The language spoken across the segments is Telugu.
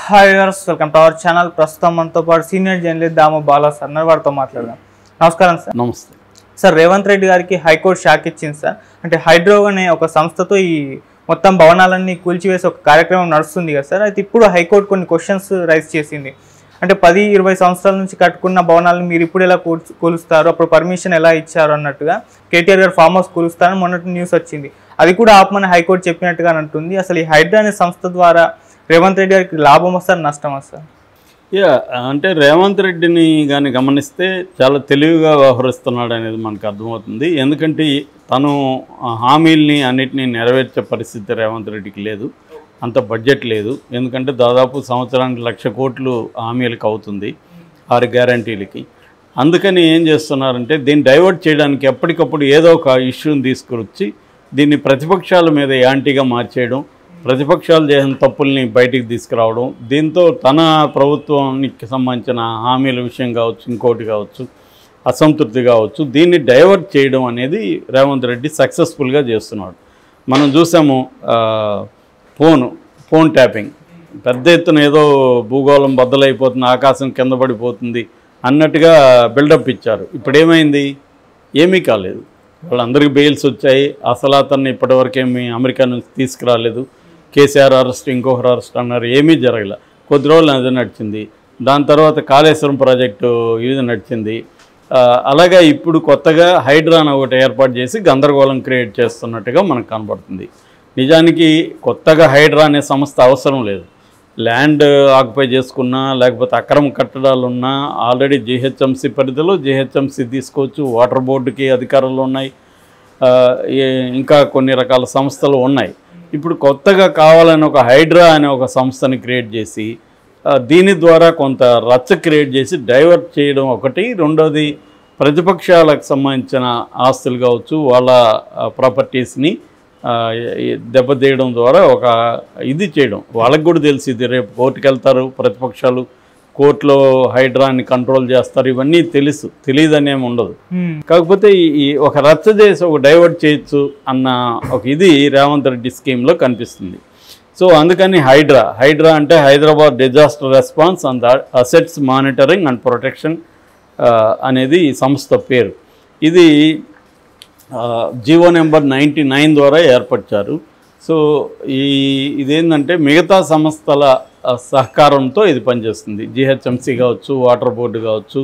Hi viewers welcome to our channel ప్రస్తుతం మనతో పాటు senior journalist Damu Bala sir ఉన్నారు. వారితో మాట్లాడదాం నమస్కారం సార్ నమస్తే సార్ రేవంత్ రెడ్డి గారికి హైకోర్టు షాక్ ఇచ్చింది సార్ అంటే హైడ్రో అనే ఒక సంస్థతో ఈ మొత్తం భవనాలన్నీ కూల్చివేసి ఒక కార్యక్రమం నడుస్తుంది కదా సార్ అయితే ఇప్పుడు హైకోర్టు కొన్ని క్వశ్చన్స్ రైజ్ చేసింది అంటే పది ఇరవై సంవత్సరాల నుంచి కట్టుకున్న భవనాలను మీరు ఇప్పుడు ఎలా కూల్చు కూలుస్తారు అప్పుడు పర్మిషన్ ఎలా ఇచ్చారు అన్నట్టుగా కేటీఆర్ గారు ఫామ్ హౌస్ కూలుస్తారని మొన్నటి న్యూస్ వచ్చింది అది కూడా ఆపమని హైకోర్టు చెప్పినట్టుగా అంటుంది అసలు ఈ హైడ్రా అనే సంస్థ ద్వారా రేవంత్ రెడ్డి గారికి లాభం వస్తారు నష్టం వస్తారు యా అంటే రేవంత్ రెడ్డిని కానీ గమనిస్తే చాలా తెలివిగా వ్యవహరిస్తున్నాడు అనేది మనకు అర్థమవుతుంది ఎందుకంటే తను ఆ హామీల్ని అన్నిటినీ నెరవేర్చే పరిస్థితి రేవంత్ రెడ్డికి లేదు అంత బడ్జెట్ లేదు ఎందుకంటే దాదాపు సంవత్సరానికి లక్ష కోట్లు హామీలకు అవుతుంది ఆరు గ్యారంటీలకి అందుకని ఏం చేస్తున్నారంటే దీన్ని డైవర్ట్ చేయడానికి ఎప్పటికప్పుడు ఏదో ఒక ఇష్యూని తీసుకొచ్చి దీన్ని ప్రతిపక్షాల మీద యాంటీగా మార్చేయడం ప్రతిపక్షాలు చేసిన తప్పుల్ని బయటికి తీసుకురావడం దీంతో తన ప్రభుత్వానికి సంబంధించిన హామీల విషయం కావచ్చు ఇంకోటి కావచ్చు అసంతృప్తి కావచ్చు దీన్ని డైవర్ట్ చేయడం అనేది రేవంత్ రెడ్డి సక్సెస్ఫుల్గా చేస్తున్నాడు మనం చూసాము ఆ, ఫోన్ ఫోన్ ట్యాపింగ్ పెద్ద ఎత్తున ఏదో భూగోళం బద్దలైపోతుంది ఆకాశం కింద పడిపోతుంది అన్నట్టుగా బిల్డప్ ఇచ్చారు ఇప్పుడు ఏమైంది ఏమీ కాలేదు వాళ్ళందరికీ బెయిల్స్ వచ్చాయి అసలు అతన్ని ఇప్పటివరకు ఏమి అమెరికా నుంచి తీసుకురాలేదు కేసీఆర్ అరెస్ట్ ఇంకొకరు అరెస్ట్ అన్నారు ఏమీ జరగలే కొద్ది రోజులు అది నడిచింది దాని తర్వాత కాళేశ్వరం ప్రాజెక్టు ఇది నడిచింది ఆ, అలాగే ఇప్పుడు కొత్తగా హైడ్రాన్ ఒకటి ఏర్పాటు చేసి గందరగోళం క్రియేట్ చేస్తున్నట్టుగా మనకు కనబడుతుంది నిజానికి కొత్తగా హైడ్రా అనే సంస్థ అవసరం లేదు ల్యాండ్ ఆక్యుపై చేసుకున్నా లేకపోతే అక్రమ కట్టడాలు ఉన్నా ఆల్రెడీ జిహెచ్ఎంసీ పరిధిలో జిహెచ్ఎంసీ తీసుకోవచ్చు వాటర్ బోర్డుకి అధికారాలు ఉన్నాయి ఆ, ఏ- ఇంకా కొన్ని రకాల సంస్థలు ఉన్నాయి ఇప్పుడు కొత్తగా కావాలని ఒక హైడ్రా అనే ఒక సంస్థని క్రియేట్ చేసి ఆ, దీని ద్వారా కొంత రచ్చ క్రియేట్ చేసి డైవర్ట్ చేయడం ఒకటి రెండోది ప్రతిపక్షాలకు సంబంధించిన ఆస్తులు కావచ్చు వాళ్ళ ప్రాపర్టీస్ని దెబ్బతీయడం ద్వారా ఒక ఇది చేయడం వాళ్ళకి కూడా తెలిసి ఇది రేపు కోర్టుకు వెళ్తారు ప్రతిపక్షాలు కోర్టులో హైడ్రాని కంట్రోల్ చేస్తారు ఇవన్నీ తెలుసు తెలియదని ఏమి ఉండదు కాకపోతే ఈ- ఈ ఒక రచ్చ చేసి ఒక డైవర్ట్ చేయొచ్చు అన్న ఒక ఇది రేవంత్ రెడ్డి స్కీమ్లో కనిపిస్తుంది సో అందుకని హైడ్రా హైడ్రా అంటే Hyderabad disaster response and assets monitoring and protection అనేది ఈ సంస్థ పేరు ఇది జివో నెంబర్ నైంటీ నైన్ ద్వారా ఏర్పరిచారు సో ఈ ఇదేంటంటే మిగతా సంస్థల ఆ, సహకారంతో ఇది పనిచేస్తుంది జిహెచ్ఎంసి కావచ్చు వాటర్ బోర్డు కావచ్చు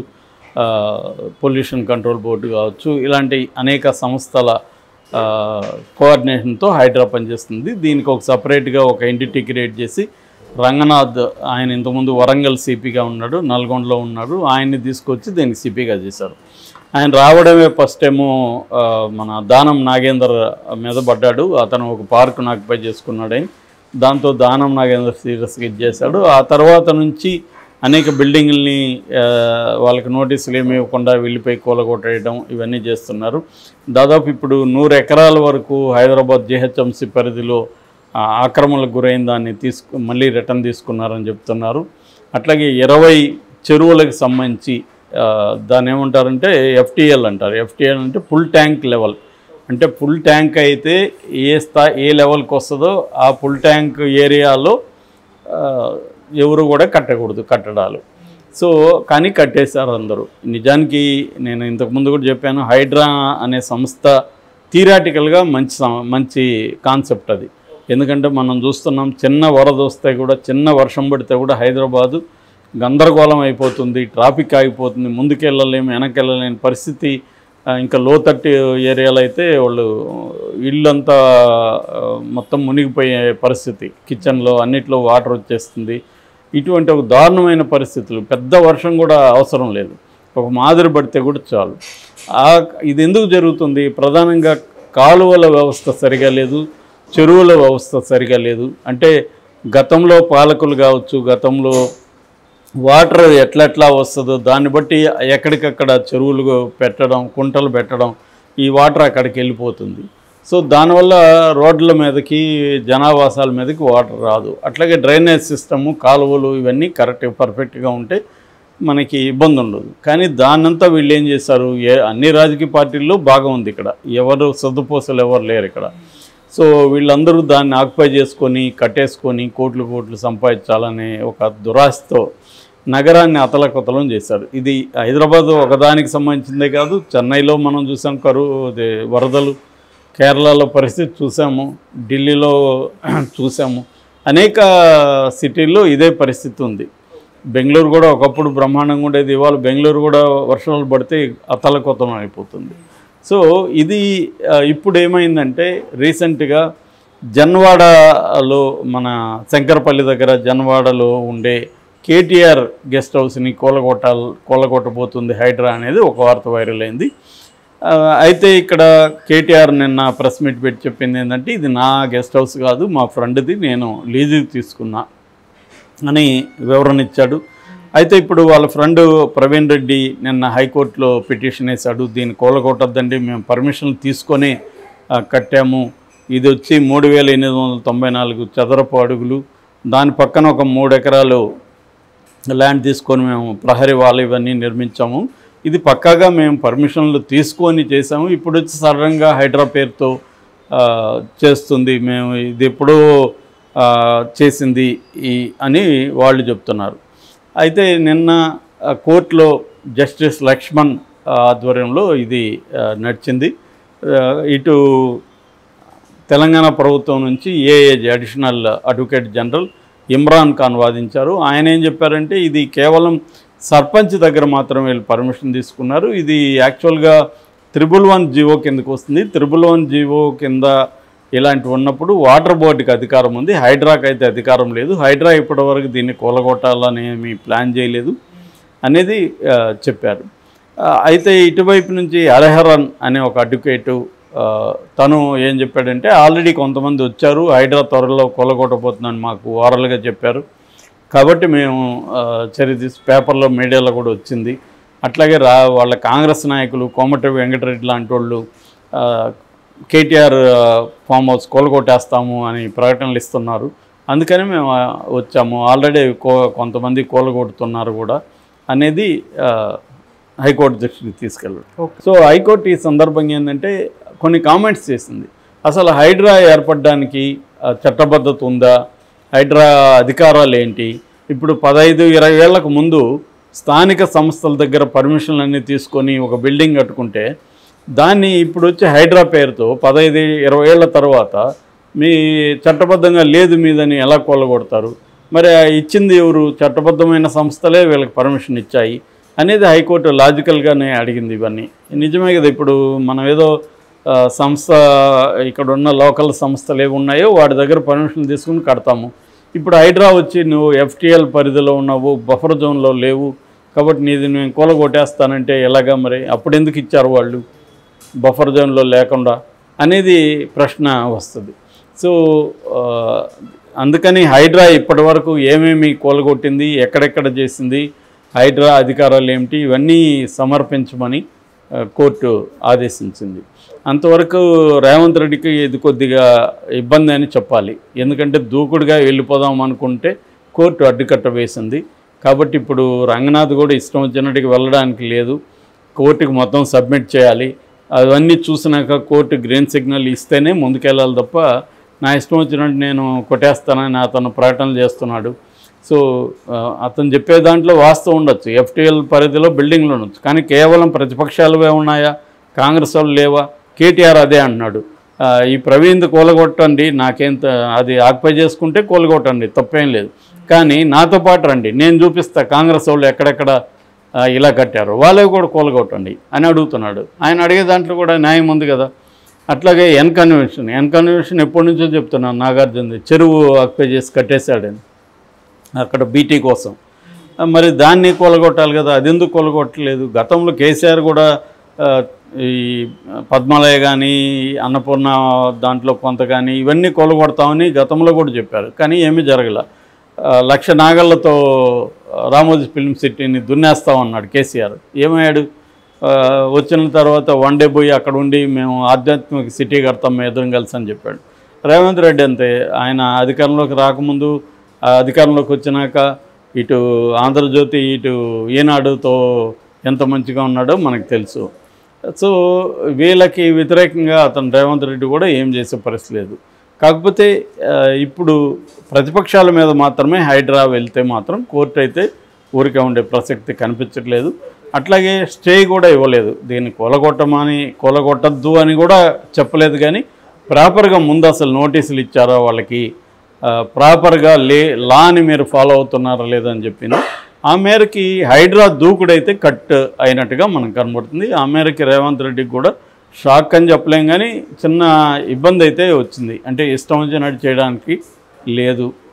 పొల్యూషన్ కంట్రోల్ బోర్డు కావచ్చు ఇలాంటి అనేక సంస్థల ఆ, కోఆర్డినేషన్తో హైడ్రా పనిచేస్తుంది దీనికి ఒక సపరేట్గా ఒక ఎంటిటీ క్రియేట్ చేసి రంగనాథ్ ఆయన ఇంతకుముందు వరంగల్ సిపిగా ఉన్నాడు నల్గొండలో ఉన్నాడు ఆయన్ని తీసుకొచ్చి దీనికి సిపిగా చేశారు ఆయన రావడమే ఫస్ట్ ఏమో ఆ, మన దానం నాగేందర్ మీద పడ్డాడు అతను ఒక పార్క్ ఆక్యుపై చేసుకున్నాడు ఆయన దాంతో దానం నాగేందర్ సీరియస్గా ఇది చేశాడు ఆ తర్వాత నుంచి అనేక బిల్డింగుల్ని ఆ, వాళ్ళకి నోటీసులు ఏమి ఇవ్వకుండా వెళ్ళిపోయి కూలగొట్టేయడం ఇవన్నీ చేస్తున్నారు దాదాపు ఇప్పుడు నూరు ఎకరాల వరకు హైదరాబాద్ జిహెచ్ఎంసీ పరిధిలో ఆ, ఆక్రమణలకు గురైన దాన్ని తీసుకు మళ్ళీ రిటర్న్ తీసుకున్నారని చెప్తున్నారు అట్లాగే ఇరవై చెరువులకు సంబంధించి ఆ, దాన్ని ఏమంటారంటే ఎఫ్టీఎల్ అంటారు ఎఫ్టీఎల్ అంటే ఫుల్ ట్యాంక్ లెవెల్ అంటే ఫుల్ ట్యాంక్ అయితే ఏ స్థా ఏ లెవెల్కి వస్తుందో ఆ ఫుల్ ట్యాంక్ ఏరియాలో ఆ, ఎవరు కూడా కట్టకూడదు కట్టడాలు సో కానీ కట్టేశారు అందరూ నిజానికి నేను ఇంతకుముందు కూడా చెప్పాను హైడ్రా అనే సంస్థ థియరాటికల్గా మంచి సం- మంచి కాన్సెప్ట్ అది ఎందుకంటే మనం చూస్తున్నాం చిన్న వరద వస్తే కూడా చిన్న వర్షం పడితే కూడా హైదరాబాదు గందరగోళం అయిపోతుంది ట్రాఫిక్ ఆగిపోతుంది ముందుకెళ్ళలేము వెనకెళ్ళలేని పరిస్థితి ఆ, ఇంకా లోతట్టు ఏరియాలో అయితే వాళ్ళు ఇల్లంతా ఆ, మొత్తం మునిగిపోయే పరిస్థితి కిచెన్లో అన్నిట్లో వాటర్ వచ్చేస్తుంది ఇటువంటి ఒక దారుణమైన పరిస్థితులు పెద్ద వర్షం కూడా అవసరం లేదు ఒక మాదిరి పడితే కూడా చాలు ఆ ఇది ఎందుకు జరుగుతుంది ప్రధానంగా కాలువల వ్యవస్థ సరిగా లేదు చెరువుల వ్యవస్థ సరిగా లేదు అంటే గతంలో పాలకులు కావచ్చు గతంలో వాటర్ ఎట్లెట్లా వస్తుందో దాన్ని బట్టి ఎక్కడికక్కడ చెరువులు పెట్టడం కుంటలు పెట్టడం ఈ వాటర్ అక్కడికి వెళ్ళిపోతుంది సో దానివల్ల రోడ్ల మీదకి జనావాసాల మీదకి వాటర్ రాదు అట్లాగే డ్రైనేజ్ సిస్టము కాలువలు ఇవన్నీ కరెక్ట్ పర్ఫెక్ట్గా ఉంటే మనకి ఇబ్బంది ఉండదు కానీ దాన్నంతా వీళ్ళు ఏం చేశారు ఏ అన్ని రాజకీయ పార్టీల్లో బాగా ఉంది ఇక్కడ ఎవరు సొద్దుపోసలు ఎవరు లేరు ఇక్కడ సో వీళ్ళందరూ దాన్ని ఆక్యుపై చేసుకొని కట్టేసుకొని కోట్లు కోట్లు సంపాదించాలనే ఒక దురాశతో నగరాన్ని అతలకుతలం చేశారు ఇది హైదరాబాద్ ఒకదానికి సంబంధించిందే కాదు చెన్నైలో మనం చూసాం కరువు అదే వరదలు కేరళలో పరిస్థితి చూసాము ఢిల్లీలో చూసాము అనేక సిటీల్లో ఇదే పరిస్థితి ఉంది బెంగళూరు కూడా ఒకప్పుడు బ్రహ్మాండంగా ఉండేది ఇవాళ బెంగళూరు కూడా వర్షాలు పడితే అతలకొతలం అయిపోతుంది సో ఇది ఆ, ఇప్పుడు ఏమైందంటే రీసెంట్గా జన్వాడలో మన శంకరపల్లి దగ్గర జన్వాడలో ఉండే కేటీఆర్ గెస్ట్ హౌస్ని కూలగొట్టాలి కూలగొట్టబోతుంది హైడ్రా అనేది ఒక వార్త వైరల్ అయింది ఆ, అయితే ఇక్కడ కేటీఆర్ నిన్న ప్రెస్ మీట్ పెట్టి చెప్పింది ఏంటంటే ఇది నా గెస్ట్ హౌస్ కాదు మా ఫ్రెండ్ది నేను లీజుకి తీసుకున్నా అని వివరణ ఇచ్చాడు అయితే ఇప్పుడు వాళ్ళ ఫ్రెండ్ ప్రవీణ్ రెడ్డి నిన్న హైకోర్టులో పిటిషన్ వేశాడు దీన్ని కూలగొట్టద్దండి మేము పర్మిషన్ తీసుకొని ఆ, కట్టాము ఇది వచ్చి మూడు వేల ఎనిమిది వందల తొంభై నాలుగు చదరపు అడుగులు దాని పక్కన ఒక మూడు ఎకరాలు ల్యాండ్ తీసుకొని మేము ప్రహరీ వాళ్ళు ఇవన్నీ నిర్మించాము ఇది పక్కాగా మేము పర్మిషన్లు తీసుకొని చేసాము ఇప్పుడు వచ్చి సడన్గా హైడ్రా పేరుతో ఆ, చేస్తుంది మేము ఇది ఎప్పుడో ఆ, చేసింది ఈ అని వాళ్ళు చెప్తున్నారు అయితే నిన్న ఆ, కోర్టులో జస్టిస్ లక్ష్మణ్ ఆ, ఆధ్వర్యంలో ఇది ఆ, నడిచింది ఆ, ఇటు తెలంగాణ ప్రభుత్వం నుంచి AAG additional advocate general Imran Khan వాదించారు ఆయన ఏం చెప్పారంటే ఇది కేవలం సర్పంచ్ దగ్గర మాత్రం వీళ్ళు పర్మిషన్ తీసుకున్నారు ఇది యాక్చువల్గా త్రిబుల్ వన్ జీవో కిందకు వస్తుంది త్రిబుల్ వన్ జీవో కింద ఇలాంటివి ఉన్నప్పుడు వాటర్ బోర్డుకి అధికారం ఉంది హైడ్రాకి అయితే అధికారం లేదు హైడ్రా ఇప్పటివరకు దీన్ని కూలగొట్టాలని ఏమీ ప్లాన్ చేయలేదు అనేది ఆ, చెప్పారు ఆ, అయితే ఇటువైపు నుంచి అరహరన్ అనే ఒక అడ్వకేటు ఆ, తను ఏం చెప్పాడంటే ఆల్రెడీ కొంతమంది వచ్చారు హైడ్రా త్వరలో కొలగొట్టబోతుందని మాకు ఓరల్గా చెప్పారు కాబట్టి మేము ఆ, చర్య తీసి పేపర్లో మీడియాలో కూడా వచ్చింది అట్లాగే రా వాళ్ళ కాంగ్రెస్ నాయకులు కోమటిరెడ్డి వెంకటరెడ్డి లాంటి వాళ్ళు ఆ, కేటీఆర్ ఆ, ఫామ్ హౌస్ కూలగొట్టేస్తాము అని ప్రకటనలు ఇస్తున్నారు అందుకని మేము ఆ, వచ్చాము ఆల్రెడీ కో కొంతమంది కూలగొడుతున్నారు కూడా అనేది ఆ, హైకోర్టు దృష్టికి తీసుకెళ్ళారు ఓకే. సో హైకోర్టు ఈ సందర్భంగా ఏంటంటే కొన్ని కామెంట్స్ చేసింది అసలు హైడ్రా ఏర్పడడానికి ఆ, చట్టబద్ధత ఉందా హైడ్రా అధికారాలు ఏంటి ఇప్పుడు పదహైదు ఇరవై ఏళ్లకు ముందు స్థానిక సంస్థల దగ్గర పర్మిషన్లు అన్నీ తీసుకొని ఒక బిల్డింగ్ కట్టుకుంటే దాన్ని ఇప్పుడు వచ్చి హైడ్రా పేరుతో పదహైదు ఇరవై ఏళ్ల తర్వాత మీ చట్టబద్ధంగా లేదు మీదని ఎలా కొల్లగొడతారు మరి ఆ ఇచ్చింది ఎవరు చట్టబద్ధమైన సంస్థలే వీళ్ళకి పర్మిషన్ ఇచ్చాయి అనేది హైకోర్టు లాజికల్గానే అడిగింది ఇవన్నీ నిజమే కదా ఇప్పుడు మనం ఏదో ఆ, సంస్థ ఇక్కడ ఉన్న లోకల్ సంస్థలు ఏవి ఉన్నాయో వాటి దగ్గర పర్మిషన్ తీసుకుని కడతాము ఇప్పుడు హైడ్రా వచ్చి నువ్వు ఎఫ్టీఎల్ పరిధిలో ఉన్నావు బఫర్ జోన్లో లేవు కాబట్టి నీది నేను కూలగొట్టేస్తానంటే ఎలాగా మరి అప్పుడు ఎందుకు ఇచ్చారు వాళ్ళు బఫర్ జోన్లో లేకుండా అనేది ప్రశ్న వస్తుంది సో ఆ, అందుకని హైడ్రా ఇప్పటి వరకు ఏమేమి కూలగొట్టింది ఎక్కడెక్కడ చేసింది హైడ్రా అధికారాలు ఏమిటి ఇవన్నీ సమర్పించమని ఆ, కోర్టు ఆదేశించింది అంతవరకు రేవంత్ రెడ్డికి ఇది కొద్దిగా ఇబ్బంది అని చెప్పాలి ఎందుకంటే దూకుడుగా వెళ్ళిపోదాం అనుకుంటే కోర్టు అడ్డుకట్ట వేసింది కాబట్టి ఇప్పుడు రంగనాథ్ కూడా ఇష్టం వచ్చినట్టుగా వెళ్ళడానికి లేదు కోర్టుకి మొత్తం సబ్మిట్ చేయాలి అవన్నీ చూసినాక కోర్టు గ్రీన్ సిగ్నల్ ఇస్తేనే ముందుకెళ్ళాలి తప్ప నా ఇష్టం వచ్చినట్టు నేను కొట్టేస్తానని అతను ప్రకటనలు చేస్తున్నాడు సో ఆ, అతను చెప్పే దాంట్లో వాస్తవం ఉండొచ్చు ఎఫ్టీఎల్ పరిధిలో బిల్డింగ్లు ఉండొచ్చు కానీ కేవలం ప్రతిపక్షాలువే ఉన్నాయా కాంగ్రెస్ వాళ్ళు లేవా కేటీఆర్ అదే అంటున్నాడు ఆ, ఈ ప్రవీణ్ కూలగొట్టండి నాకేంత అది ఆక్యుపై చేసుకుంటే కూలగొట్టండి తప్పేం లేదు కానీ నాతో పాటు రండి నేను చూపిస్తా కాంగ్రెస్ వాళ్ళు ఎక్కడెక్కడ ఆ, ఇలా కట్టారు వాళ్ళవి కూడా కూలగొట్టండి అని అడుగుతున్నాడు ఆయన అడిగే దాంట్లో కూడా న్యాయం ఉంది కదా అట్లాగే ఎన్ కన్వెన్షన్ ఎన్ కన్వెన్షన్ ఎప్పటి నుంచో చెప్తున్నాను నాగార్జున చెరువు ఆక్యుపై చేసి కట్టేశాడని అక్కడ బీటీ కోసం ఆ, మరి దాన్ని కొలగొట్టాలి కదా అది ఎందుకు కొలగొట్టలేదు గతంలో కేసీఆర్ కూడా ఆ, ఈ పద్మాలయ కానీ అన్నపూర్ణ దాంట్లో కొంత కానీ ఇవన్నీ కొలగొడతామని గతంలో కూడా చెప్పారు కానీ ఏమీ జరగల ఆ, లక్ష నాగళ్ళతో రామోజీ ఫిల్మ్ సిటీని దున్నేస్తామన్నాడు కేసీఆర్ ఏమయ్యాడు ఆ, వచ్చిన తర్వాత వన్ డే పోయి అక్కడ ఉండి మేము ఆధ్యాత్మిక సిటీ కడతాం మేము ఎదురు కలిసి అని చెప్పాడు రేవంత్ రెడ్డి అంతే ఆయన అధికారంలోకి రాకముందు ఆ అధికారంలోకి వచ్చినాక ఇటు ఆంధ్రజ్యోతి ఇటు ఈనాడుతో ఎంత మంచిగా ఉన్నాడో మనకు తెలుసు సో వీళ్ళకి వ్యతిరేకంగా అతను రేవంత్ రెడ్డి కూడా ఏం చేసే పరిస్థితి లేదు కాకపోతే ఆ, ఇప్పుడు ప్రతిపక్షాల మీద మాత్రమే హైడ్రా వెళ్తే మాత్రం కోర్టు అయితే ఊరికే ఉండే ప్రసక్తి కనిపించట్లేదు అట్లాగే స్టే కూడా ఇవ్వలేదు దీన్ని కూలగొట్టమని కూలగొట్టద్దు అని కూడా చెప్పలేదు కానీ ప్రాపర్గా ముందు అసలు నోటీసులు ఇచ్చారా వాళ్ళకి ఆ, ప్రాపర్గా లే లాని మీరు ఫాలో అవుతున్నారా లేదని చెప్పింది ఆ మేరకి హైడ్రా దూకుడైతే కట్ అయినట్టుగా మనకు కనబడుతుంది ఆ మేరకి రేవంత్ రెడ్డికి కూడా షాక్ అని చెప్పలేం కానీ చిన్న ఇబ్బంది అయితే వచ్చింది అంటే ఇష్టం వచ్చినట్టు చేయడానికి లేదు